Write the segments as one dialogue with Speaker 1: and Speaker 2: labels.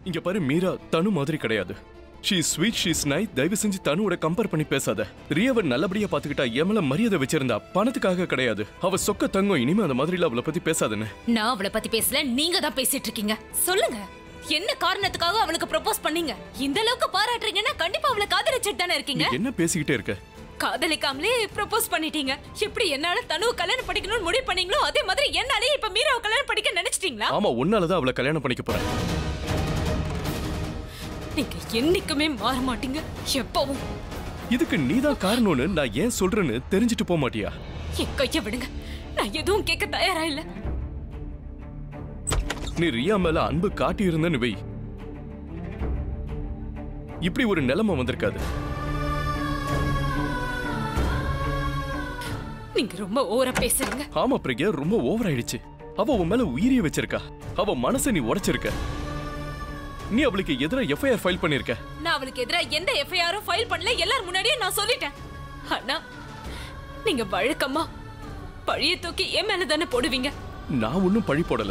Speaker 1: இங்க பாரு மீரா தனு மாதிரி கிடையாது ஷீ ஸ்வீட் ஷீ நைஸ் தயவு செஞ்சு தனுவோட கம்பேர் பண்ணி பேசாத ரியாவை நல்லபடியா பாத்துக்கிட்டா என் மேல மரியாதை வச்சிருந்தா பணத்துக்காக கிடையாது அவ சொக்க தங்கம் இனிமே அந்த மாதிரில அவளை பத்தி பேசாதுன்னு
Speaker 2: நான் அவளை பத்தி பேசல நீங்க தான் பேசிட்டு இருக்கீங்க சொல்லுங்க என்ன காரணத்துக்காக அவளுக்கு ப்ரொபோஸ் பண்ணீங்க இந்த அளவுக்கு பாராட்டுறீங்கன்னா கண்டிப்பா அவளை காதலிச்சிட்டு தானே
Speaker 1: நீ
Speaker 2: இருக்கீங்க
Speaker 1: என்ன பேசிக்கிட்டே இருக்க
Speaker 2: காதலிக்காமலே ப்ரொபோஸ் பண்ணிட்டீங்க எப்படி என்னால தனுவை கல்யாணம் படிக்கணும்னு முடிவு பண்ணீங்களோ அதே மாதிரி என்னாலே இப்ப மீராவை கல்யாணம் படிக்க நினைச்சிட்டீங்களா
Speaker 1: ஆமா உன்னாலதான் அவளை கல்யாணம் பண்ணிக்க போறேன்
Speaker 2: நீங்க என்னைக்குமே மாற மாட்டீங்க எப்பவும்
Speaker 1: இதுக்கு நீதான் காரணம்னு நான் ஏன் சொல்றேன்னு தெரிஞ்சுட்டு போக மாட்டியா
Speaker 2: என் கைய விடுங்க நான் எதுவும் கேட்க தயாரா இல்ல
Speaker 1: நீ ரியா மேல அன்பு காட்டி இருந்தன்னு வை இப்படி ஒரு நிலைமை வந்திருக்காது
Speaker 2: நீங்க ரொம்ப ஓவரா பேசுறீங்க
Speaker 1: ஆமா பிரியா ரொம்ப ஓவர் ஆயிடுச்சு அவ உன் மேல உயிரிய வச்சிருக்கா அவ மனசை நீ உடைச்சிருக்க நீ அவளுக்கு எதிரா எஃப்ஐஆர் ஃபைல் பண்ணிருக்க
Speaker 2: நான் அவளுக்கு எதிரா எந்த எஃப்ஐஆரும் ஃபைல் பண்ணல எல்லார் முன்னாடியே நான் சொல்லிட்டேன் ஆனா நீங்க வழக்கமா பழிய தூக்கி என் மேல தானே போடுவீங்க
Speaker 1: நான் ஒன்னும் பழி போடல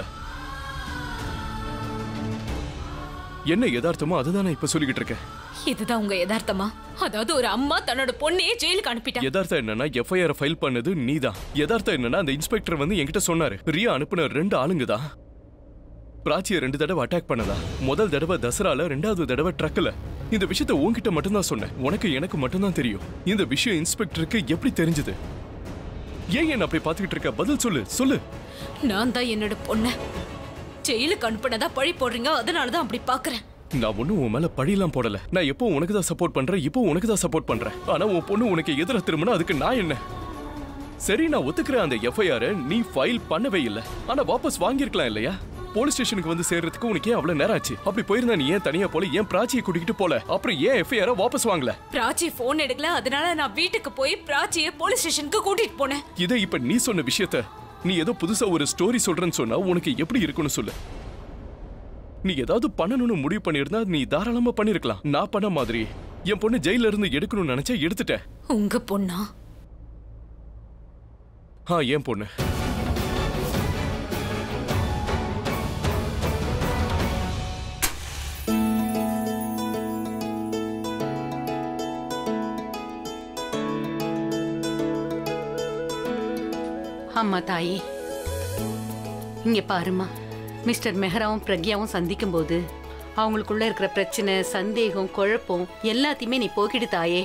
Speaker 1: என்ன யதார்த்தமோ அதுதான் நான் இப்ப சொல்லிக்கிட்டு இருக்கேன்
Speaker 2: இதுதான் உங்க யதார்த்தமா அதாவது ஒரு அம்மா தன்னோட பொண்ணையே ஜெயிலுக்கு அனுப்பிட்டா
Speaker 1: யதார்த்தம் என்னன்னா எஃப்ஐஆர் ஃபைல் பண்ணது நீதான் யதார்த்தம் என்னன்னா அந்த இன்ஸ்பெக்டர் வந்து என்கிட்ட சொன்னாரு ரியா அனுப்புன ரெண்டு ஆளுங்க தான் பிராச்சியை ரெண்டு தடவை அட்டாக் பண்ணதா முதல் தடவை தசரால ரெண்டாவது தடவை ட்ரக்ல இந்த விஷயத்த உன்கிட்ட மட்டும்தான் சொன்னேன் உனக்கு எனக்கு மட்டும்தான் தெரியும் இந்த விஷயம் இன்ஸ்பெக்டருக்கு எப்படி தெரிஞ்சது ஏன் என்ன அப்படி பாத்துக்கிட்டு இருக்க பதில் சொல்லு சொல்லு
Speaker 2: நான் தான் என்னோட பொண்ண ஜெயிலுக்கு அனுப்புனதா பழி போடுறீங்க அதனால தான் அப்படி பாக்குறேன்
Speaker 1: நான் ஒண்ணும் உன் மேல பழியெல்லாம் போடல நான் எப்போ உனக்கு தான் சப்போர்ட் பண்றேன் இப்போ உனக்கு தான் சப்போர்ட் பண்றேன் ஆனா உன் பொண்ணு உனக்கு எதிர திரும்பினா அதுக்கு நான் என்ன சரி நான் ஒத்துக்கிறேன் அந்த எஃப்ஐஆர் நீ ஃபைல் பண்ணவே இல்ல ஆனா வாபஸ் வாங்கியிருக்கலாம் இல்லையா போலீஸ் ஸ்டேஷனுக்கு வந்து சேர்றதுக்கு உனக்கு ஏன் அவ்வளவு நேரம் ஆச்சு அப்படி போயிருந்தா நீ ஏன் தனியா போல ஏன் பிராச்சியை கூட்டிகிட்டு போல அப்புறம் ஏன் எஃப்ஐஆர் வாபஸ் வாங்கல
Speaker 2: பிராச்சி போன் எடுக்கல அதனால நான் வீட்டுக்கு போய் பிராச்சிய போலீஸ் ஸ்டேஷனுக்கு கூட்டிட்டு போனேன்
Speaker 1: இதை இப்ப நீ சொன்ன விஷயத்த நீ ஏதோ புதுசா ஒரு ஸ்டோரி சொல்றேன்னு சொன்னா உனக்கு எப்படி இருக்குன்னு சொல்லு நீ ஏதாவது பண்ணணும்னு முடிவு பண்ணியிருந்தா நீ தாராளமா பண்ணிருக்கலாம் நான் பண்ண மாதிரி என் பொண்ணு ஜெயில இருந்து எடுக்கணும்னு நினைச்சா எடுத்துட்டேன்
Speaker 2: உங்க பொண்ணா
Speaker 1: ஆ ஏன் பொண்ணு
Speaker 3: ஆமா தாயி இங்க பாருமா மிஸ்டர் மெஹராவும் பிரக்யாவும் சந்திக்கும் போது அவங்களுக்குள்ள இருக்கிற பிரச்சனை சந்தேகம் குழப்பம் எல்லாத்தையுமே நீ போக்கிடு தாயே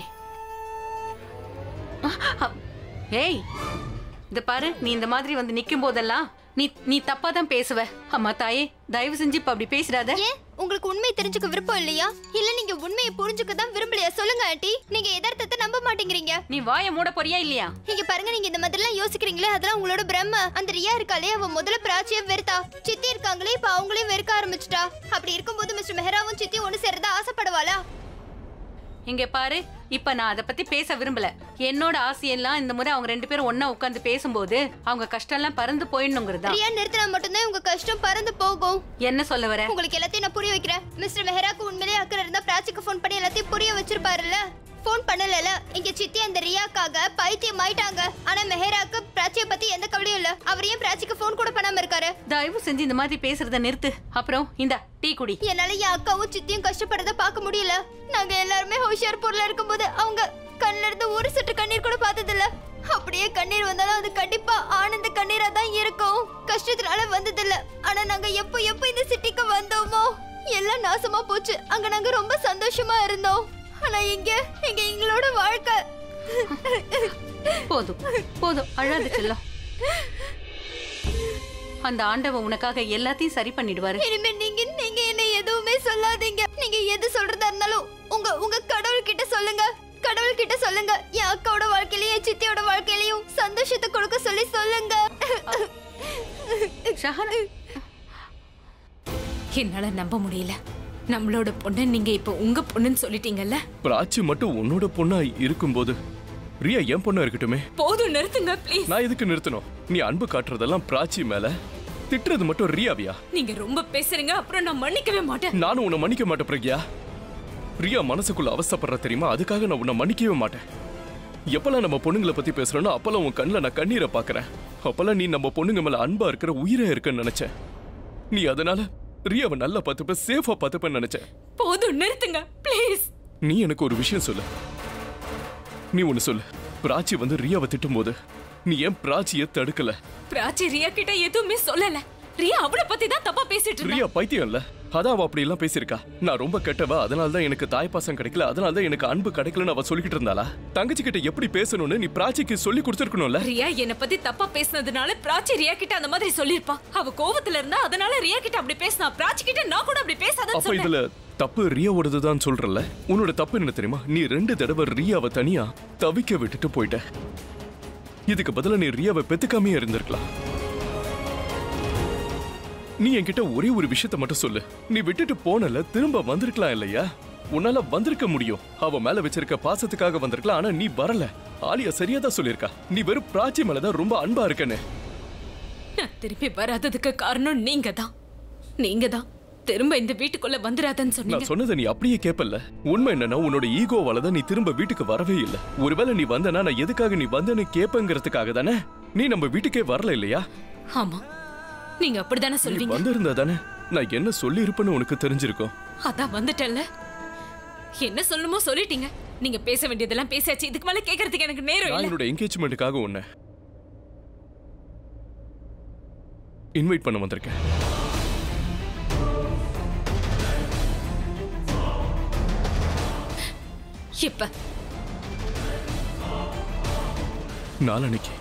Speaker 3: அஹ், அஹ், ஏய் இந்த பாரு நீ இந்த மாதிரி வந்து நிக்கும் போதெல்லாம் நீ நீ தப்பா தான் பேசுவ அம்மா தாயே தயவு செஞ்சு இப்ப அப்படி பேசிடாத
Speaker 4: ஏன் உங்களுக்கு உண்மை தெரிஞ்சுக்க விருப்பம் இல்லையா இல்ல நீங்க உண்மையை புரிஞ்சுக்க தான் விரும்பலையா சொல்லுங்க ஆண்டி நீங்க எதார்த்தத்தை நம்ப மாட்டேங்கிறீங்க
Speaker 3: நீ வாயை மூட போறியா இல்லையா
Speaker 4: இங்க பாருங்க நீங்க இந்த மாதிரிலாம் யோசிக்கிறீங்களே அதெல்லாம் உங்களோட பிரம்ம அந்த ரியா இருக்காளே அவ முதல்ல பிராச்சிய வெறுத்தா சித்தி இருக்காங்களே இப்ப அவங்களையும் வெறுக்க ஆரம்பிச்சிட்டா அப்படி இருக்கும்போது மிஸ்டர் மெஹராவும் சித்தி ஒண்ணு சேரதா ஆசைப்படுவாளா
Speaker 3: இங்க பாரு இப்ப நான் அதை பத்தி பேச விரும்பல என்னோட ஆசையெல்லாம் இந்த முறை அவங்க ரெண்டு பேரும் ஒண்ணா உட்கார்ந்து பேசும்போது அவங்க கஷ்டம் எல்லாம் பறந்து போயிடணுங்கிறது தான்
Speaker 4: ரியா நிறுத்தினா மட்டும்தான் உங்க கஷ்டம் பறந்து போகும்
Speaker 3: என்ன சொல்ல வர
Speaker 4: உங்களுக்கு எல்லாத்தையும் நான் புரிய வைக்கிறேன் மிஸ்டர் மெஹராக்கு உண்மையிலேயே அக்கறை இருந்தா பிராச்சிக்கு ஃபோன் பண்ணி எல்லாத்தையும் புரிய வச்சிருப்பாருல்ல ஃபோன் பண்ணலல இங்க சித்தி அந்த ரியாக்காக பைத்தியம் ஆயிட்டாங்க ஆனா மெஹராக்கு பிராச்சிய பத்தி எந்த கவலையும் இல்ல அவர் ஏன் பிராச்சிக்கு ஃபோன் கூட பண்ணாம இருக்காரு
Speaker 3: தயவு செஞ்சு இந்த மாதிரி பேசுறத நிறுத்து அப்புறம் இந்த டீ குடி
Speaker 4: என்னால என் அக்காவும் சித்தியும் கஷ்டப்படுறத பார்க்க முடியல நாங்க எல்லாருமே ஹோஷியார்பூர்ல இருக்கும்போது அவங்க கண்ணுல இருந்து ஒரு சொட்டு கண்ணீர் கூட பார்த்தது இல்ல அப்படியே கண்ணீர் வந்தாலும் அது கண்டிப்பா ஆனந்த கண்ணீரா தான் இருக்கும் கஷ்டத்தினால வந்தது இல்ல ஆனா நாங்க எப்போ எப்போ இந்த சிட்டிக்கு வந்தோமோ எல்லாம் நாசமா போச்சு அங்க நாங்க ரொம்ப சந்தோஷமா இருந்தோம் ஆனா இங்க இங்க எங்களோட வாழ்க்கை
Speaker 3: போதும் போதும் அழாத செல்லம் அந்த ஆண்டவன் உனக்காக எல்லாத்தையும் சரி பண்ணிடுவாரு
Speaker 4: இனிமே நீங்க நீங்க என்ன எதுவுமே சொல்லாதீங்க நீங்க எது சொல்றதா இருந்தாலும் உங்க உங்க கடவுள் கிட்ட சொல்லுங்க கடவுள் கிட்ட சொல்லுங்க என் அக்காவோட வாழ்க்கையிலயும் என் சித்தியோட வாழ்க்கையிலயும் சந்தோஷத்தை கொடுக்க சொல்லி சொல்லுங்க
Speaker 3: ஷஹர்
Speaker 2: என்னால நம்ப முடியல நம்மளோட பொண்ணு நீங்க இப்ப உங்க பொண்ணுன்னு சொல்லிட்டீங்கல்ல
Speaker 1: பிராச்சி மட்டும் உன்னோட பொண்ணா இருக்கும்போது ரியா என் பொண்ணா இருக்கட்டுமே
Speaker 2: போதும் நிறுத்துங்க ப்ளீஸ்
Speaker 1: நான் எதுக்கு நிறுத்தணும் நீ அன்பு காட்டுறதெல்லாம் பிராச்சி மேல திட்டுறது மட்டும் ரியாவியா
Speaker 2: நீங்க ரொம்ப பேசுறீங்க அப்புறம் நான் மன்னிக்கவே மாட்டேன்
Speaker 1: நானும் உன்னை மன்னிக்க மாட்டேன் பிரக்யா ரியா மனசுக்குள்ள அவஸ்தைப்படுற தெரியுமா அதுக்காக நான் உன்னை மன்னிக்கவே மாட்டேன் எப்பெல்லாம் நம்ம பொண்ணுங்களை பத்தி பேசுறோனோ அப்பெல்லாம் உன் கண்ணில் நான் கண்ணீரை பார்க்கறேன் அப்பெல்லாம் நீ நம்ம பொண்ணுங்க மேல அன்பா இருக்கிற உயிரே இருக்குன்னு நினைச்சேன் நீ அதனால ரியாவை நல்லா பார்த்துப்ப சேஃபா பார்த்துப்பேன்னு நினைச்சேன்
Speaker 2: போதும் நிறுத்துங்க ப்ளீஸ்
Speaker 1: நீ எனக்கு ஒரு விஷயம் சொல்லு நீ ஒன்னு சொல்லு பிராச்சி வந்து ரியாவை திட்டும் போது நீ ஏன் பிராச்சிய தடுக்கல
Speaker 2: பிராச்சி ரியா கிட்ட எதுவுமே சொல்லல ரியா அவளை பத்தி தான் தப்பா பேசிட்டு இருந்தா
Speaker 1: ரியா பைத்தியம் இல்ல அதான் அவ அப்படி எல்லாம் பேசியிருக்கா நான் ரொம்ப கெட்டவ அதனால தான் எனக்கு தாய்ப்பாசம் கிடைக்கல அதனால தான் எனக்கு அன்பு கிடைக்கலன்னு அவ சொல்லிக்கிட்டு இருந்தாளா தங்கச்சி கிட்ட எப்படி பேசணும்னு நீ பிராச்சிக்கு சொல்லி கொடுத்துருக்கணும்ல
Speaker 2: ரியா என்ன பத்தி தப்பா பேசினதுனால பிராச்சி ரியா கிட்ட அந்த மாதிரி சொல்லிருப்பா அவ கோவத்துல இருந்தா அதனால ரியா கிட்ட அப்படி பேசினா பிராச்சி கிட்ட நான் கூட அப்படி பேசாதன்னு
Speaker 1: அப்ப
Speaker 2: சொன்னேன்
Speaker 1: இதுல தப்பு ரியாவோடது தான் சொல்றல உன்னோட தப்பு என்ன தெரியுமா நீ ரெண்டு தடவை ரியாவை தனியா தவிக்க விட்டுட்டு போயிட்ட இதுக்கு பதிலா நீ ரியாவை பெத்துக்காமே இருந்திருக்கலாம் நீ என்கிட்ட ஒரே ஒரு விஷயத்த மட்டும் சொல்லு நீ விட்டுட்டு போனல திரும்ப வந்திருக்கலாம் இல்லையா உன்னால வந்திருக்க முடியும் அவ மேல வச்சிருக்க பாசத்துக்காக வந்திருக்கலாம் ஆனா நீ வரல ஆலியா சரியா தான் சொல்லியிருக்கா நீ வெறும் பிராச்சி மேலதான் ரொம்ப அன்பா இருக்கன்னு
Speaker 2: நான் திருப்பி வராததுக்கு காரணம் நீங்க தான் நீங்க தான் திரும்ப இந்த வீட்டுக்குள்ள வந்துடாதன்னு சொன்னீங்க
Speaker 1: நான் சொன்னதை நீ அப்படியே கேப்பல்ல உண்மை என்னன்னா உன்னோட ஈகோவால தான் நீ திரும்ப வீட்டுக்கு வரவே இல்ல ஒருவேளை நீ வந்தனா நான் எதுக்காக நீ வந்தேன்னு கேப்பங்கிறதுக்காக தானே நீ நம்ம வீட்டுக்கே வரல இல்லையா
Speaker 2: ஆமா நீங்க அப்படிதானே
Speaker 1: நீ
Speaker 2: சொல்வீங்க
Speaker 1: வந்திருந்தா தானே நான் என்ன சொல்லி இருப்பேன்னு உனக்கு தெரிஞ்சிருக்கும்
Speaker 2: அதான் வந்துட்டல்ல என்ன சொல்லணுமோ சொல்லிட்டீங்க நீங்க பேச வேண்டியதெல்லாம் பேசியாச்சு இதுக்கு மேல கேக்குறதுக்கு எனக்கு நேரம்
Speaker 1: நான்
Speaker 2: இல்ல
Speaker 1: என்னோட என்கேஜ்மெண்ட்டுக்காக உன்னை இன்வைட் பண்ண வந்திருக்கேன்
Speaker 2: இப்ப
Speaker 1: நாளன்னைக்கு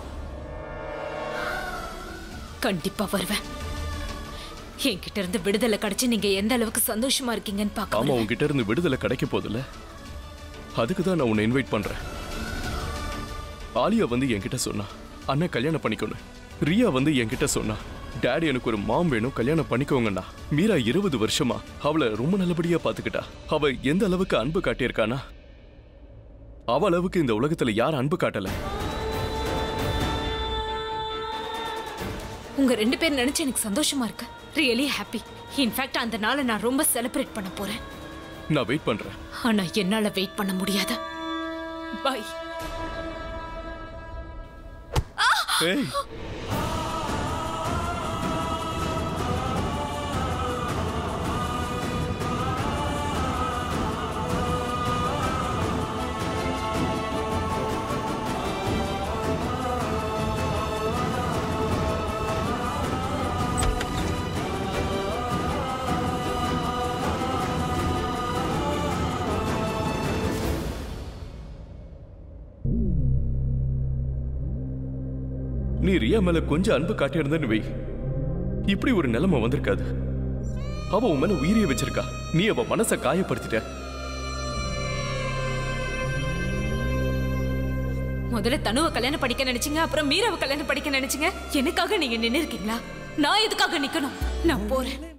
Speaker 2: கண்டிப்பா வருவேன் என்கிட்ட இருந்து விடுதலை கிடைச்சு நீங்க எந்த அளவுக்கு சந்தோஷமா இருக்கீங்கன்னு
Speaker 1: ஆமா
Speaker 2: பாக்க
Speaker 1: உன்கிட்ட இருந்து விடுதலை கிடைக்க போதில்ல அதுக்கு தான் நான் உன்னை இன்வைட் பண்றேன் ஆலியா வந்து என்கிட்ட சொன்னா அண்ணன் கல்யாணம் பண்ணிக்கணும் ரியா வந்து என்கிட்ட சொன்னா டாடி எனக்கு ஒரு மாம் வேணும் கல்யாணம் பண்ணிக்கோங்கண்ணா மீரா இருபது வருஷமா அவளை ரொம்ப நல்லபடியா பாத்துக்கிட்டா அவ எந்த அளவுக்கு அன்பு காட்டியிருக்கானா அவ அளவுக்கு இந்த உலகத்துல யார் அன்பு காட்டல
Speaker 2: உங்க ரெண்டு பேரும் நினைச்சு எனக்கு சந்தோஷமா இருக்கு ரியலி ஹாப்பி இன்ஃபேக்ட் அந்த நாளை நான் ரொம்ப செலிப்ரேட் பண்ண போறேன்
Speaker 1: நான் வெயிட் பண்றேன்
Speaker 2: ஆனா என்னால வெயிட் பண்ண முடியாது பை
Speaker 1: ஏய் நீ ரியா மேல கொஞ்சம் அன்பு காட்டியிருந்தேன்னு வை இப்படி ஒரு நிலைமை வந்திருக்காது அவ உன் மேல உயிரிய வச்சிருக்கா நீ அவ மனசை காயப்படுத்திட்ட
Speaker 2: முதல்ல தனுவை கல்யாணம் படிக்க நினைச்சீங்க அப்புறம் மீராவை கல்யாணம் படிக்க நினைச்சீங்க எனக்காக நீங்க நின்னு இருக்கீங்களா நான் எதுக்காக நிக்கணும் நான் போறேன்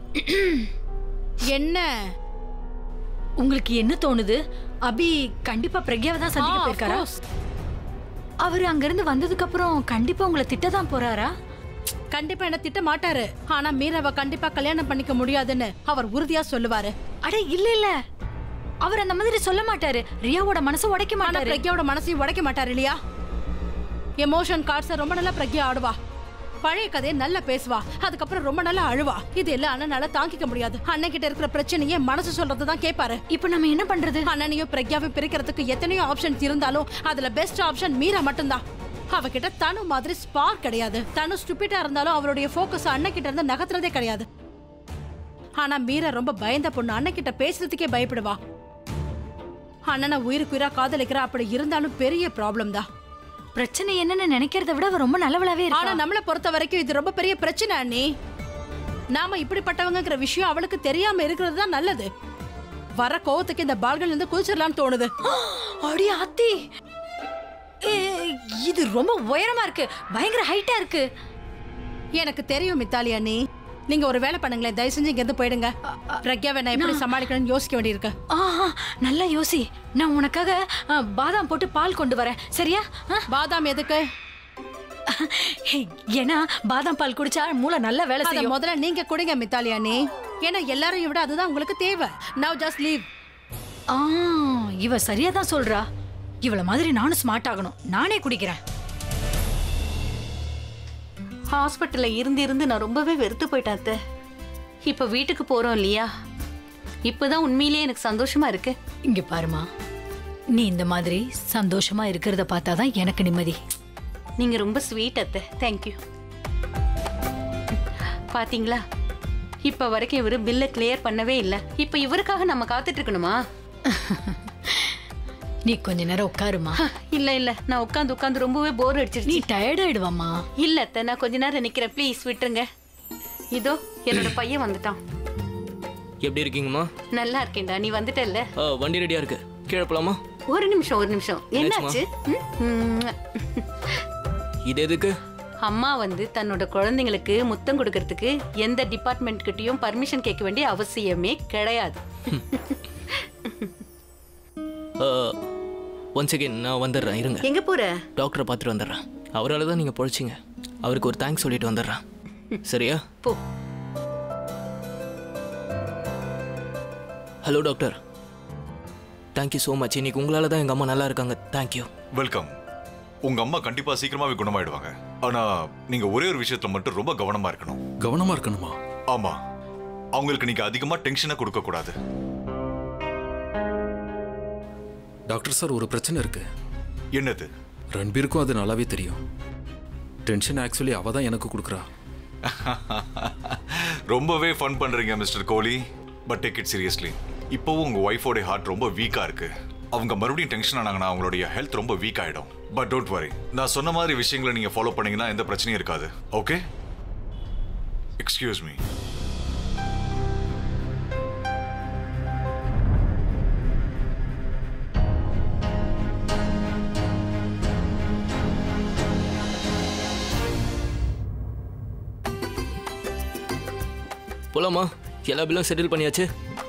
Speaker 5: என்ன
Speaker 6: உங்களுக்கு என்ன தோணுது அபி கண்டிப்பா பிரக்யாவை தான் சந்திக்க
Speaker 5: ஆ, of
Speaker 6: போயிருக்காரா
Speaker 5: course.
Speaker 6: அவர் அங்கிருந்து வந்ததுக்கு அப்புறம் கண்டிப்பா உங்களை திட்ட தான் போறாரா
Speaker 5: கண்டிப்பா என்ன திட்ட மாட்டாரு ஆனா மீராவை கண்டிப்பா கல்யாணம் பண்ணிக்க முடியாதுன்னு அவர் உறுதியா சொல்லுவாரு
Speaker 6: அட இல்ல இல்ல அவர் அந்த மாதிரி சொல்ல மாட்டாரு ரியாவோட மனசை உடைக்க
Speaker 5: ஆனா
Speaker 6: மாட்டாரு
Speaker 5: பிரக்யாவோட மனசையும் உடைக்க மாட்டாரு இல்லையா எமோஷன் கார்ட்ஸை ரொம்ப நல்லா பிரக்யா ஆடுவா பழைய கதையை நல்லா பேசுவா அதுக்கப்புறம் ரொம்ப நல்லா அழுவா இது எல்லாம் அண்ணனால தாங்கிக்க முடியாது அண்ணன் கிட்ட இருக்கிற பிரச்சனையே மனசு சொல்றது தான் கேட்பாரு
Speaker 6: இப்போ நம்ம என்ன பண்றது
Speaker 5: அண்ணனையும் பிரக்யாவையும் பிரிக்கிறதுக்கு எத்தனையோ ஆப்ஷன்ஸ் இருந்தாலும் அதுல பெஸ்ட் ஆப்ஷன் மீரா மட்டும்தான் அவகிட்ட தனு மாதிரி ஸ்பார்க் கிடையாது தனு ஸ்டூபிட்டா இருந்தாலும் அவருடைய ஃபோக்கஸ் அண்ணன் கிட்ட இருந்து நகர்த்துறதே கிடையாது ஆனா மீரா ரொம்ப பயந்த பொண்ணு அண்ணன் கிட்ட பேசுறதுக்கே பயப்படுவா அண்ணனை உயிருக்கு உயிரா காதலிக்கிறா அப்படி இருந்தாலும் பெரிய ப்ராப்ளம் தான்
Speaker 6: பிரச்சனை என்னன்னு நினைக்கிறத விட அவ ரொம்ப நல்லவளாவே
Speaker 5: ஆனா
Speaker 6: இருக்கா
Speaker 5: நம்மள பொறுத்த வரைக்கும் இது ரொம்ப பெரிய பிரச்சனை அண்ணி நாம இப்படிப்பட்டவங்கங்கிற விஷயம் அவளுக்கு தெரியாம இருக்கிறது தான் நல்லது வர கோவத்துக்கு இந்த பால்கள் இருந்து குதிச்சிடலாம்னு தோணுது
Speaker 6: அடி ஆத்தி ஏ, இது ரொம்ப உயரமா இருக்கு பயங்கர ஹைட்டா இருக்கு
Speaker 5: எனக்கு தெரியும் மித்தாலி அண்ணி நீங்க ஒரு வேலை பண்ணுங்களேன் தயவு செஞ்சு இங்க இருந்து போயிடுங்க பிரக்யாவை நான் எப்படி சமாளிக்கணும்னு யோசிக்க வேண்டியிருக்கு
Speaker 6: ஆஹா நல்லா யோசி நான் உனக்காக ஆ, பாதாம் போட்டு பால் கொண்டு வரேன் சரியா ஆ?
Speaker 5: பாதாம் எதுக்கு
Speaker 6: ஏன்னா பாதாம் பால் குடிச்சா மூளை நல்லா வேலை
Speaker 5: அத
Speaker 6: செய்யும்
Speaker 5: முதல்ல நீங்க குடிங்க மித்தாலி அண்ணி ஏன்னா எல்லாரையும் விட அதுதான் உங்களுக்கு தேவை நவ் ஜஸ்ட் லீவ்
Speaker 6: ஆ இவ சரியா தான் சொல்றா இவள மாதிரி நானும் ஸ்மார்ட் ஆகணும் நானே குடிக்கிறேன்
Speaker 3: ஹாஸ்பிட்டல்ல இருந்து இருந்து நான் ரொம்பவே வெறுத்து போயிட்டேன் அத்தை இப்போ வீட்டுக்கு போறோம் இல்லையா இப்போதான் உண்மையிலேயே எனக்கு சந்தோஷமா இருக்கு
Speaker 6: இங்க பாருமா நீ இந்த மாதிரி சந்தோஷமா இருக்கிறத பார்த்தாதான் எனக்கு நிம்மதி
Speaker 3: நீங்க ரொம்ப ஸ்வீட் அத்தை தேங்க்யூ பாத்தீங்களா இப்ப வரைக்கும் இவரு பில்லை கிளியர் பண்ணவே இல்ல இப்ப இவருக்காக நம்ம காத்துட்டு இருக்கணுமா
Speaker 6: நீ கொஞ்ச நேரம் உட்காருமா
Speaker 3: ஹ, இல்ல இல்ல நான் உட்காந்து உட்காந்து ரொம்பவே போர்
Speaker 6: நீ
Speaker 3: அடிச்சிருச்சு
Speaker 6: டயர்ட் ஆயிடுவாமா
Speaker 3: இல்ல அத்தை நான் கொஞ்ச நேரம் நிக்கிறேன் ப்ளீஸ் விட்டுருங்க இதோ என்னோட பையன் வந்துட்டான்
Speaker 7: எப்படி இருக்கீங்கம்மா
Speaker 3: நல்லா இருக்கேன்டா நீ வந்துட்டல்ல
Speaker 7: ஆ, வண்டி ரெடியா இருக்கு கீழே போலாமா
Speaker 3: ஒரு நிமிஷம் ஒரு நிமிஷம் என்னாச்சு ம்? ம்.
Speaker 7: இது எதுக்கு
Speaker 3: அம்மா வந்து தன்னோட குழந்தைங்களுக்கு முத்தம் கொடுக்கறதுக்கு எந்த டிபார்ட்மெண்ட் கிட்டயும் பர்மிஷன் கேட்க வேண்டிய அவசியமே கிடையாது
Speaker 7: ஒன் செகண்ட் நான் வந்துடுறேன் இருங்க
Speaker 3: எங்க போற
Speaker 7: டாக்டரை பார்த்துட்டு வந்துடுறேன் அவரால் தான் நீங்கள் பொழைச்சிங்க அவருக்கு ஒரு தேங்க்ஸ் சொல்லிட்டு வந்துடுறேன் சரியா
Speaker 3: போ
Speaker 7: hello doctor thank you so much இன்னைக்கு உங்களால் தான் எங்கள் அம்மா நல்லா இருக்காங்க தேங்க்யூ
Speaker 8: வெல்கம் உங்க அம்மா கண்டிப்பா சீக்கிரமாவே குணமாயிடுவாங்க ஆனா நீங்க ஒரே ஒரு விஷயத்துல மட்டும் ரொம்ப கவனமா இருக்கணும்
Speaker 9: கவனமா இருக்கணுமா
Speaker 8: ஆமா அவங்களுக்கு நீங்க அதிகமா டென்ஷனை கொடுக்க கூடாது
Speaker 9: டாக்டர் சார் ஒரு பிரச்சனை இருக்கு
Speaker 8: என்னது
Speaker 9: ரன்பீருக்கும் அது நல்லாவே தெரியும் டென்ஷன் ஆக்சுவலி அவ தான் எனக்கு கொடுக்குறா
Speaker 8: ரொம்பவே ஃபன் பண்றீங்க mister Kohli but take it seriously இப்போவும் உங்க ஒய்ஃபோட ஹார்ட் ரொம்ப வீக்கா இருக்கு அவங்க மறுபடியும் டென்ஷன் ஆனாங்கன்னா அவங்களுடைய ஹெல்த் ரொம்ப வீக் ஆயிடும் பட் டோன்ட் வரி நான் சொன்ன மாதிரி விஷயங்களை நீங்க ஃபாலோ பண்ணீங்கன்னா எந்த பிரச்சனையும் இருக்காது ஓகே எக்ஸ்கியூஸ் மீ
Speaker 7: போலாமா எல்லா பில்லும் செட்டில் பண்ணியாச்சு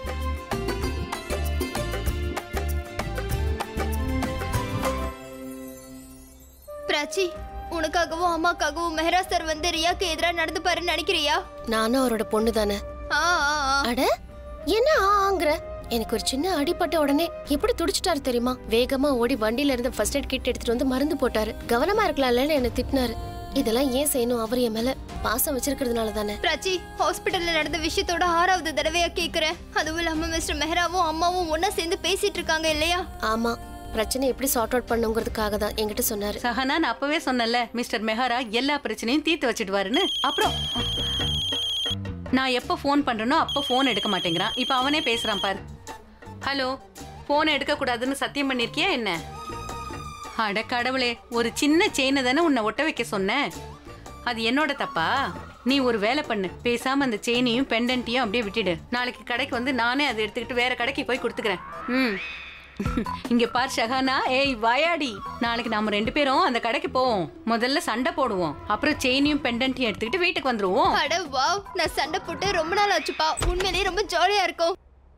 Speaker 4: பிராச்சி உனக்காகவும் அம்மாக்காகவும் மெஹரா சார் வந்து ரியாக்கு எதிராக நடந்து பாருன்னு நினைக்கிறியா
Speaker 10: நானும் அவரோட பொண்ணு தானே
Speaker 4: ஆ ஆ, ஆ.
Speaker 10: அட என்ன ஆங்கிற எனக்கு ஒரு சின்ன அடிபட்ட உடனே எப்படி துடிச்சிட்டாரு தெரியுமா வேகமா ஓடி வண்டியில இருந்து ஃபர்ஸ்ட் எய்ட் கிட் எடுத்துட்டு வந்து மருந்து போட்டாரு கவனமா இருக்கலாம்லன்னு என்ன திட்டினாரு இதெல்லாம் ஏன் செய்யணும் அவர் என் மேல பாசம் வச்சிருக்கிறதுனால தானே
Speaker 4: பிராச்சி ஹாஸ்பிட்டல்ல நடந்த விஷயத்தோட ஆறாவது தடவையா கேக்குறேன் அதுவும் இல்லாம மிஸ்டர் மெஹராவும் அம்மாவும் ஒன்னா சேர்ந்து பேசிட்டு இருக்காங்க இல்லையா
Speaker 10: ஆமா பிரச்சனை எப்படி சார்ட் அவுட் பண்ணுங்கிறதுக்காக தான் என்கிட்ட சொன்னாரு
Speaker 3: சஹனா நான் அப்பவே சொன்னேன்ல மிஸ்டர் மெஹரா எல்லா பிரச்சனையும் தீர்த்து வச்சிடுவாருன்னு அப்புறம் நான் எப்போ ஃபோன் பண்றேனோ அப்போ ஃபோன் எடுக்க மாட்டேங்கிறான் இப்போ அவனே பேசுறான் பாரு ஹலோ ஃபோன் எடுக்க கூடாதுன்னு சத்தியம் பண்ணிருக்கியா என்ன அட கடவுளே ஒரு சின்ன செயினை தானே உன்னை ஒட்ட வைக்க சொன்னேன் அது என்னோட தப்பா நீ ஒரு வேலை பண்ணு பேசாம அந்த செயினையும் பெண்டன்ட்டையும் அப்படியே விட்டுடு நாளைக்கு கடைக்கு வந்து நானே அதை எடுத்துக்கிட்டு வேற கடைக்கு போய் கொடுத்துக்கிறேன் ம் இங்க பார் ஷஹானா ஏய் வாயாடி நாளைக்கு நாம ரெண்டு பேரும் அந்த கடைக்கு போவோம் முதல்ல சண்டை போடுவோம் அப்புறம் செயினையும் பெண்டன்ட்டையும் எடுத்துக்கிட்டு வீட்டுக்கு வந்துருவோம்
Speaker 4: அட வாவ் நான் சண்டை போட்டு ரொம்ப நாள் ஆச்சுப்பா உண்மையிலேயே ரொம்ப ஜாலியா இருக்கும்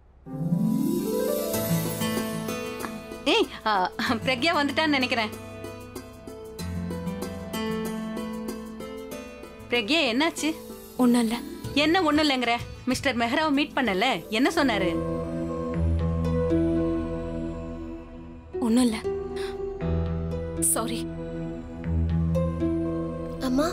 Speaker 3: ஏய் ஆ, பிரக்யா வந்துட்டான்னு நினைக்கிறேன் பிரக்யா என்னாச்சு
Speaker 2: ஒன்றும் இல்லை
Speaker 3: என்ன ஒண்ணும் இல்லைங்கிற மிஸ்டர் மெஹ்ராவை மீட் பண்ணல என்ன சொன்னாரு
Speaker 2: ஒன்றும் இல்லை சாரி
Speaker 10: அம்மா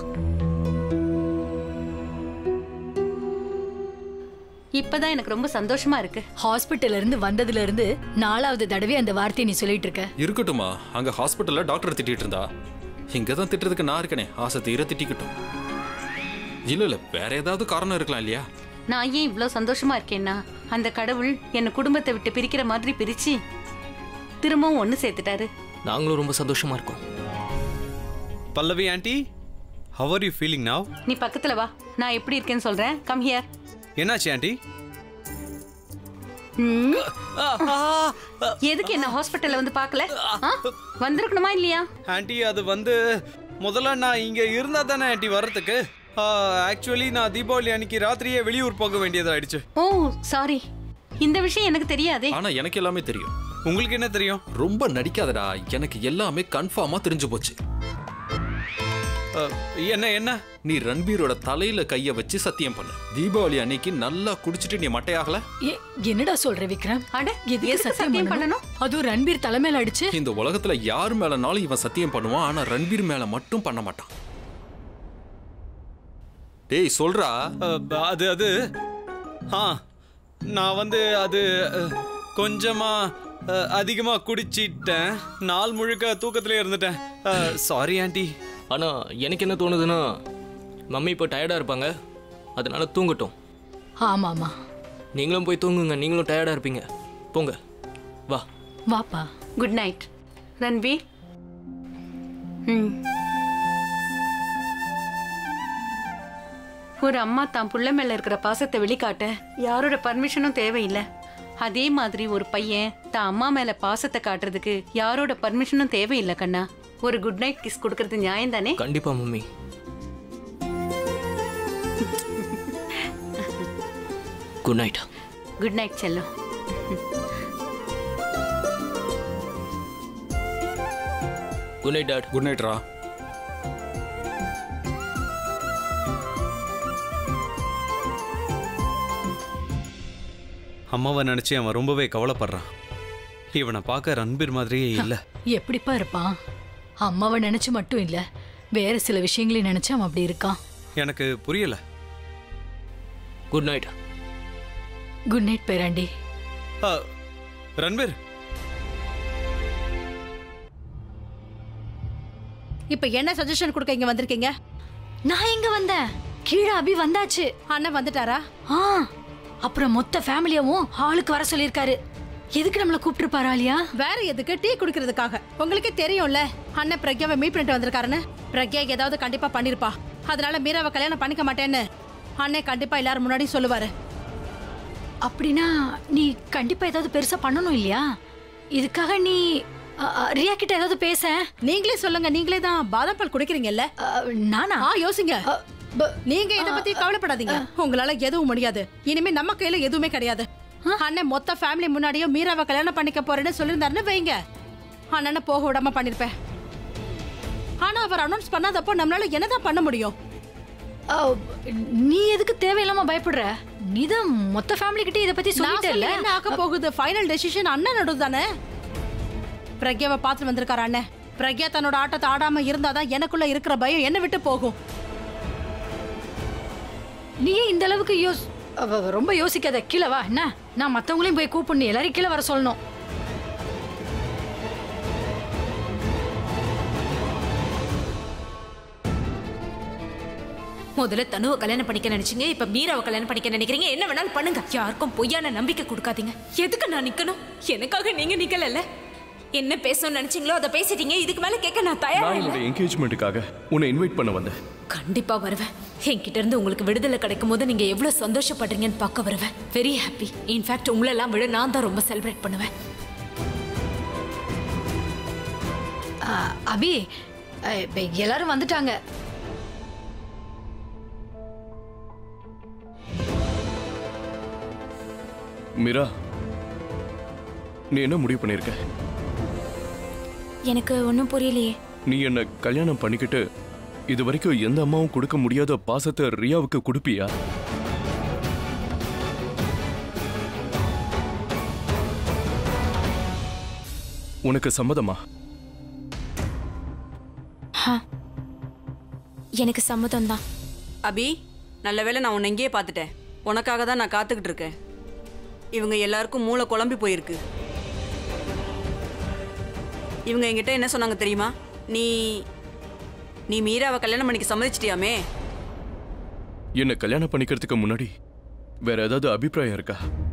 Speaker 3: இப்பதான் எனக்கு ரொம்ப சந்தோஷமா இருக்கு
Speaker 6: ஹாஸ்பிட்டல்ல இருந்து வந்ததுல இருந்து நாலாவது தடவை அந்த வார்த்தையை நீ சொல்லிட்டு இருக்க
Speaker 9: இருக்கட்டுமா அங்க ஹாஸ்பிட்டல்ல டாக்டர் திட்டிட்டு இருந்தா இங்க தான் திட்டுறதுக்கு நான் இருக்கனே ஆசை தீர திட்டிக்கட்டும் இல்ல இல்ல வேற ஏதாவது காரணம் இருக்கலாம் இல்லையா
Speaker 3: நான் ஏன் இவ்வளவு சந்தோஷமா இருக்கேன்னா அந்த கடவுள் என்ன குடும்பத்தை விட்டு பிரிக்கிற மாதிரி பிரிச்சு திரும்பவும் ஒண்ணு சேர்த்துட்டாரு
Speaker 7: நாங்களும் ரொம்ப சந்தோஷமா இருக்கோம்
Speaker 11: Pallavi aunty how are you feeling now
Speaker 3: நீ பக்கத்துல வா நான் எப்படி இருக்கேன்னு சொல்றேன் கம் ஹியர்
Speaker 11: என்னாச்சு ஆண்டி
Speaker 3: எதுக்கு என்ன ஹாஸ்பிட்டல்ல வந்து பார்க்கல ஆ? வந்திருக்கணுமா இல்லையா
Speaker 11: ஆண்டி அது வந்து முதல்ல நான் இங்க இருந்தா தானே ஆண்டி வர்றதுக்கு ஆக்சுவலி நான் தீபாவளி அன்னைக்கு ராத்திரியே வெளியூர் போக வேண்டியதாயிடுச்சு
Speaker 3: ஓ சாரி இந்த விஷயம் எனக்கு தெரியாதே
Speaker 9: ஆனா எனக்கு எல்லாமே தெரியும்
Speaker 11: உங்களுக்கு என்ன தெரியும்
Speaker 9: ரொம்ப நடிக்காதடா எனக்கு எல்லாமே கன்ஃபார்மா தெரிஞ்சு போச்சு
Speaker 11: அஹ், என்ன என்ன
Speaker 9: நீ ரன்பீரோட தலையில கைய வச்சு சத்தியம் பண்ணு தீபாவளி அன்னைக்கு நல்லா குடிச்சிட்டு நீ மட்டையாகல
Speaker 6: ஏ, என்னடா சொல்ற விக்ரம்
Speaker 3: அட
Speaker 6: எதுக்கு
Speaker 3: எதுக்கு சத்தியம் பண்ணணும்
Speaker 6: அதுவும் ரன்பீர் தலைமையில அடிச்சு
Speaker 9: இந்த உலகத்துல யார் மேலனாலும் இவன் சத்தியம் பண்ணுவான் ஆனா ரன்பீர் மேல மட்டும் பண்ண மாட்டான் டேய் சொல்றா
Speaker 11: அஹ், அது அது ஆ நான் வந்து அது அஹ், கொஞ்சமா அஹ், அதிகமா குடிச்சிட்டேன் நாள் முழுக்க தூக்கத்திலே இருந்துட்டேன் சாரி ஆண்டி
Speaker 7: ஆனா எனக்கு என்ன தோணுதுன்னா மம்மி இப்போ டயர்டா இருப்பாங்க அதனால தூங்கட்டும்
Speaker 6: ஆமா ஆமா
Speaker 7: நீங்களும் போய் தூங்குங்க நீங்களும் டயர்டா இருப்பீங்க போங்க வா
Speaker 6: வாப்பா
Speaker 3: குட் நைட் ரன்வீர் ம் ஒரு அம்மா தான் புள்ள மேல இருக்கிற பாசத்தை வெளிக்காட்ட யாரோட பர்மிஷனும் தேவையில்லை அதே மாதிரி ஒரு பையன் தான் அம்மா மேல பாசத்தை காட்டுறதுக்கு யாரோட பர்மிஷனும் தேவையில்லை கண்ணா ஒரு குட் நைட் கிஸ் கொடுக்கறது நியாயம் தானே
Speaker 7: கண்டிப்பா mummy good night
Speaker 3: good night செல்லம்
Speaker 7: good night dad
Speaker 9: good night ரா
Speaker 11: அம்மாவை நினைச்சு அவன் ரொம்பவே கவலைப்படுறான் இவனை பார்க்க ரன்பீர் மாதிரியே இல்ல
Speaker 6: எப்படிப்பா இருப்பான் அம்மாவை நினைச்சு மட்டும் இல்ல வேற சில விஷயங்களையும் நினைச்சு அவன் அப்படி இருக்கான்
Speaker 11: எனக்கு புரியல
Speaker 7: குட் நைட்
Speaker 6: குட் நைட் பேராண்டி
Speaker 11: ஆ, ரன்பீர்
Speaker 5: இப்ப என்ன சஜஷன் கொடுக்க இங்க வந்திருக்கீங்க
Speaker 6: நான் எங்க வந்தேன் கீழே அபி வந்தாச்சு
Speaker 5: அண்ணன் வந்துட்டாரா
Speaker 6: ஆ அப்புறம் மொத்த ஃபேமிலியாவும் ஹாலுக்கு வர சொல்லியிருக்காரு எதுக்கு நம்மள கூப்பிட்டுருப்பாரு ஆலியா
Speaker 5: வேற எதுக்கு டீ குடிக்கிறதுக்காக உங்களுக்கே தெரியும்ல அண்ணன் பிரக்யாவை மீட் பண்ணிட்டு வந்திருக்காருன்னு பிரக்யா ஏதாவது கண்டிப்பா பண்ணிருப்பா அதனால மீராவை கல்யாணம் பண்ணிக்க மாட்டேன்னு அண்ணன் கண்டிப்பா எல்லாரும் முன்னாடி சொல்லுவாரு
Speaker 6: அப்படின்னா நீ கண்டிப்பா ஏதாவது பெருசா பண்ணணும் இல்லையா இதுக்காக நீ அ, அ, ரியா கிட்ட ஏதாவது பேச
Speaker 5: நீங்களே சொல்லுங்க நீங்களே தான் பாதாம் பால் குடிக்கிறீங்கல்ல
Speaker 6: அ, நானா
Speaker 5: ஆ யோசிங்க நீங்க இத பத்தி கவலைப்படாதீங்க உங்களால எதுவும் முடியாது இனிமே நம்ம கையில எதுவுமே கிடையாது அண்ணன் மொத்த ஃபேமிலி முன்னாடியும் மீராவை கல்யாணம் பண்ணிக்க போறேன்னு சொல்லியிருந்தாருன்னு வைங்க அண்ணனை போக விடாம பண்ணிருப்பேன் ஆனா அவர் அனௌன்ஸ் பண்ணாதப்போ நம்மளால என்னதான் பண்ண முடியும்
Speaker 6: அ, நீ எதுக்கு தேவையில்லாம பயப்படுற நீதான் மொத்த ஃபேமிலி கிட்ட இத பத்தி
Speaker 5: நான் சொல்லி
Speaker 6: சொல்லிட்டல
Speaker 5: என்ன ஆக போகுது ஃபைனல் டெசிஷன் அண்ணனோட தானே பிரக்யாவை பார்த்து வந்திருக்காரு அண்ணன் பிரக்யா தன்னோட ஆட்டத்தை ஆடாம இருந்தாதான் எனக்குள்ள இருக்கிற பயம் என்ன விட்டு போகும்
Speaker 6: நீ ஏன் இந்த அளவுக்கு யோஸ் அவ- அவ ரொம்ப யோசிக்காத கீழே வா என்ன நான் மத்தவங்களையும் போய் கூப்பிடணும் எல்லாரையும் கீழே வர சொல்லணும்
Speaker 2: முதல்ல தனுவை கல்யாணம் பண்ணிக்க நினைச்சீங்க இப்ப மீராவை கல்யாணம் பண்ணிக்க நினைக்கிறீங்க என்ன வேணாலும் பண்ணுங்க யாருக்கும் பொய்யான நம்பிக்கை கொடுக்காதீங்க எதுக்கு நான் நிக்கணும் எனக்காக நீங்க நிக்கலல்ல என்ன பேசணும்னு நினைச்சீங்களோ அதை பேசிட்டீங்க இதுக்கு மேல கேட்க நான் தயாரா
Speaker 1: நான்
Speaker 2: இல்ல
Speaker 1: என்னோட என்கேஜ்மெண்ட்டுக்காக உன்னை இன்வைட் பண்ண வந்தேன்
Speaker 2: கண்டிப்பா வருவேன் என்கிட்ட இருந்து உங்களுக்கு விடுதலை கிடைக்கும் போது நீங்க எவ்வளவு சந்தோஷப்படுறீங்கன்னு பார்க்க வருவேன் வெரி ஹாப்பி இன்ஃபேக்ட் உங்களெல்லாம் விட நான் தான் ரொம்ப செலிப்ரேட் பண்ணுவேன்
Speaker 6: ஆ, அபி அ, இப்ப எல்லாரும் வந்துட்டாங்க
Speaker 1: மீரா நீ என்ன முடிவு பண்ணிருக்க
Speaker 2: எனக்கு ஒன்றும் புரியலையே
Speaker 1: நீ என்ன கல்யாணம் பண்ணிக்கிட்டு இது வரைக்கும் எந்த அம்மாவும் கொடுக்க முடியாத பாசத்தை ரியாவுக்கு கொடுப்பியா உனக்கு சம்மதமா
Speaker 2: எனக்கு சம்மதம் தான்
Speaker 12: அபி நல்ல வேளை நான் உன்னை இங்கேயே பார்த்துட்டேன் உனக்காக தான் நான் காத்துக்கிட்டு இருக்கேன் இவங்க எல்லாருக்கும் மூளை குழம்பி போயிருக்கு இவங்க என்கிட்ட என்ன சொன்னாங்க தெரியுமா நீ நீ மீராவை கல்யாணம் பண்ணிக்க சம்மதிச்சிட்டியாமே
Speaker 1: என்ன கல்யாணம் பண்ணிக்கிறதுக்கு முன்னாடி வேற ஏதாவது அபிப்பிராயம் இருக்கா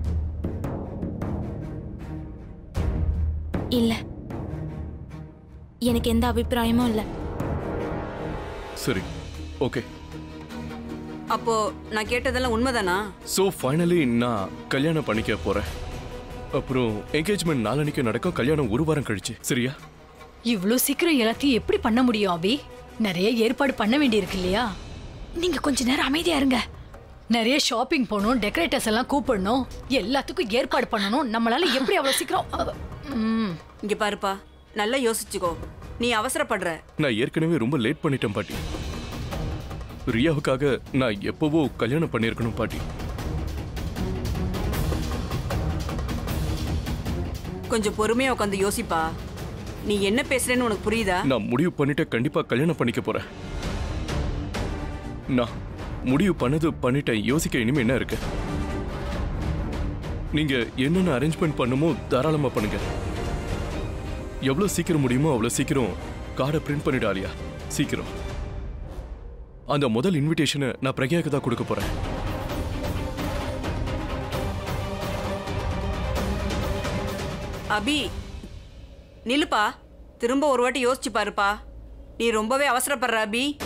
Speaker 2: இல்ல எனக்கு எந்த அபிப்பிராயமும் இல்லை
Speaker 1: சரி ஓகே
Speaker 12: அப்போ நான் கேட்டதெல்லாம் உண்மைதானா
Speaker 1: ஸோ ஃபைனலி நான் கல்யாணம் பண்ணிக்க போறேன் அப்புறம் என்கேஜ்மெண்ட் நாளன்னைக்கு நடக்கும் கல்யாணம் ஒரு வாரம் கழிச்சு சரியா
Speaker 6: இவ்ளோ சீக்கிரம் எல்லாத்தையும் எப்படி பண்ண முடியும் அபி நிறைய ஏற்பாடு பண்ண வேண்டியிருக்கு இல்லையா நீங்க கொஞ்ச நேரம் அமைதியா இருங்க நிறைய ஷாப்பிங் போகணும் டெக்கரேட்டர்ஸ் எல்லாம் கூப்பிடணும் எல்லாத்துக்கும் ஏற்பாடு பண்ணணும் நம்மளால எப்படி அவ்வளவு சீக்கிரம் அவ- ம்.
Speaker 12: இங்க பாருப்பா நல்லா யோசிச்சுக்கோ நீ அவசரப்படுற
Speaker 1: நான் ஏற்கனவே ரொம்ப லேட் பண்ணிட்டேன் பாட்டி ரியாவுக்காக நான் எப்பவோ கல்யாணம் பண்ணியிருக்கணும் பாட்டி
Speaker 12: கொஞ்சம் பொறுமையா உட்காந்து யோசிப்பா நீ என்ன பேசுறேன்னு உனக்கு புரியுதா
Speaker 1: நான் முடிவு பண்ணிட்டு கண்டிப்பா கல்யாணம் பண்ணிக்க போறேன் நான் முடிவு பண்ணது பண்ணிட்டேன் யோசிக்க இனிமே என்ன இருக்கு நீங்க என்னென்ன அரேஞ்ச்மெண்ட் பண்ணுமோ தாராளமா பண்ணுங்க எவ்வளவு சீக்கிரம் முடியுமோ அவ்வளவு சீக்கிரம் கார்டை பிரிண்ட் பண்ணிடு ஆலியா சீக்கிரம் அந்த முதல் இன்விடேஷனை நான் பிரக்யாக்கு தான் கொடுக்க போறேன்
Speaker 12: அபி நில்லுப்பா திரும்ப ஒரு வாட்டி யோசிச்சு பாருப்பா நீ ரொம்பவே அவசரப்படுற அபி